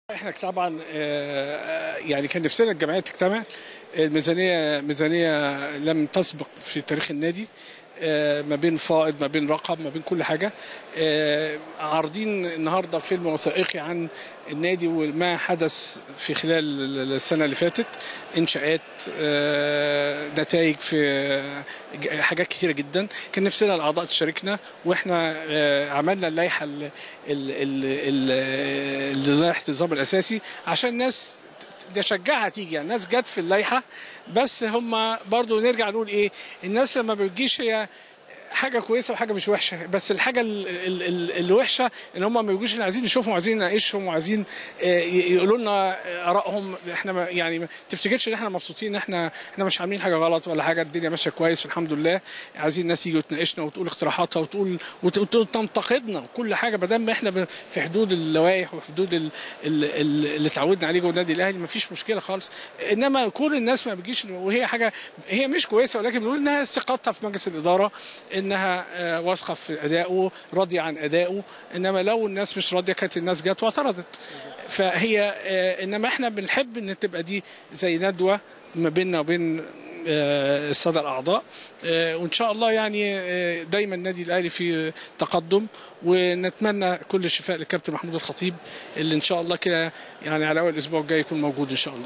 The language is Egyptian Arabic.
احنا طبعا آه، يعني كان نفسنا الجمعيه تجتمع الميزانيه ميزانيه لم تسبق في تاريخ النادي آه، ما بين فائض ما بين رقم ما بين كل حاجه آه، عارضين النهارده فيلم وثائقي عن النادي وما حدث في خلال السنه اللي فاتت انشاءات آه، نتائج في آه، حاجات كثيره جدا كان نفسنا الاعضاء تشاركنا واحنا آه، عملنا اللائحه ال- ال- ال- ال- اللي لائحه النظام الاساسي عشان الناس ده شجعها تيجي يعني الناس جت في اللائحه بس هم برضو نرجع نقول ايه الناس لما بتجيش هي حاجه كويسه وحاجه مش وحشه بس الحاجه ال- ال- ال- الوحشه ان هم ما بيجوش اللي عايزين يشوفهم وعايزين نناقشهم وعايزين آه، ي- يقولوا لنا ارائهم احنا ما- يعني ما تفتكرش ان احنا مبسوطين ان احنا احنا مش عاملين حاجه غلط ولا حاجه الدنيا ماشيه كويس والحمد لله عايزين الناس يجوا تناقشنا وتقول اقتراحاتها وتقول وت- وت- وتنتقدنا وكل حاجه ما دام احنا ب- في حدود اللوائح وفي حدود ال- ال- ال- اللي اتعودنا عليه جوه النادي الاهلي ما فيش مشكله خالص انما كل الناس ما بتجيش وهي حاجه هي مش كويسه ولكن بنقول انها ثقتها في مجلس الاداره انها آه، واثقه في ادائه راضيه عن ادائه انما لو الناس مش راضيه كانت الناس جت واعترضت فهي آه، انما احنا بنحب ان تبقى دي زي ندوه ما بيننا وبين آه، الساده الاعضاء آه، وان شاء الله يعني آه، دايما النادي الاهلي في تقدم ونتمنى كل الشفاء للكابتن محمود الخطيب اللي ان شاء الله كده يعني على اول الاسبوع الجاي يكون موجود ان شاء الله